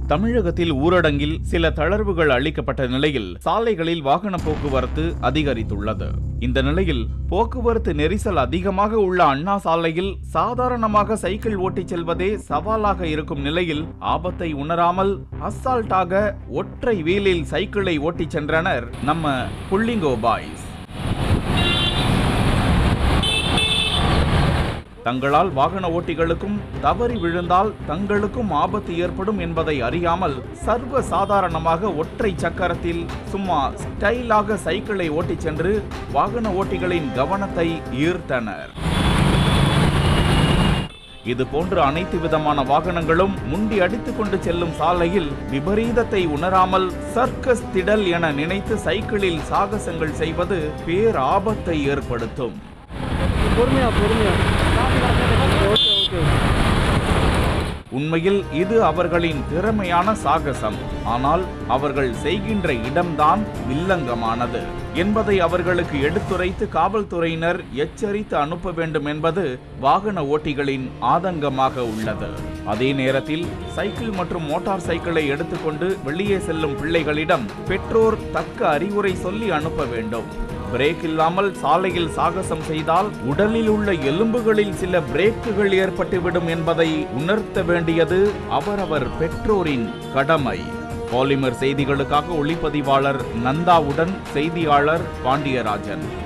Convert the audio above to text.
தமிழகத்தில் ஊரடங்கில் சில தளர்வுகள் அளிக்கப்பட்ட நிலையில் சாலைகளில் வாகன போக்குவரத்து அதிகரித்துள்ளது இந்த நிலையில் போக்குவரத்து நெரிசல் அதிகமாக உள்ள அண்ணா சாலையில் சாதாரணமாக சைக்கிள் ஓட்டிச் செல்வதே சவாலாக இருக்கும் நிலையில் ஆபத்தை உணராமல் அசால்ட்டாக ஒற்றை வீலில் சைக்கிளை ஓட்டிச் சென்றனர் நம்ம புள்ளிங்கோ பாய்ஸ் தங்களால் வாகன ஓட்டிகளுக்கும் தவறி விழுந்தால் தங்களுக்கும் ஆபத்து ஏற்படும் என்பதை அறியாமல் சர்வ சாதாரணமாக ஒற்றை சக்கரத்தில் சும்மா ஸ்டைலாக சைக்கிளை ஓட்டிச் சென்று வாகன ஓட்டிகளின் கவனத்தை ஈர்த்தனர் இது போன்ற அனைத்து விதமான வாகனங்களும் முண்டி அடித்துக் கொண்டு செல்லும் சாலையில் விபரீதத்தை உணராமல் சர்க்கஸ் திடல் என நினைத்து சைக்கிளில் சாகசங்கள் செய்வது பேர் ஆபத்தை ஏற்படுத்தும் பொறுமையா பொறுமையா ஓகே ஓகே உண்மையில் இது அவர்களின் திறமையான சாகசம் ஆனால் அவர்கள் செய்கின்ற இடம்தான் வில்லங்கமானது என்பதை அவர்களுக்கு எடுத்துரைத்து காவல்துறையினர் எச்சரித்து அனுப்ப வேண்டும் என்பது வாகன ஓட்டிகளின் ஆதங்கமாக உள்ளது அதே நேரத்தில் சைக்கிள் மற்றும் மோட்டார் சைக்கிளை எடுத்துக்கொண்டு வெளியே செல்லும் பிள்ளைகளிடம் பெற்றோர் தக்க அறிவுரை சொல்லி அனுப்ப வேண்டும் பிரேக் இல்லாமல் சாலையில் சாகசம் செய்தால் உடலில் உள்ள எலும்புகளில் சில பிரேக்குகள் ஏற்பட்டுவிடும் என்பதை உணர்த்த வேண்டியது அவரவர் பெற்றோரின் கடமை பாலிமர் செய்திகளுக்காக ஒளிப்பதிவாளர் நந்தாவுடன் செய்தியாளர் பாண்டியராஜன்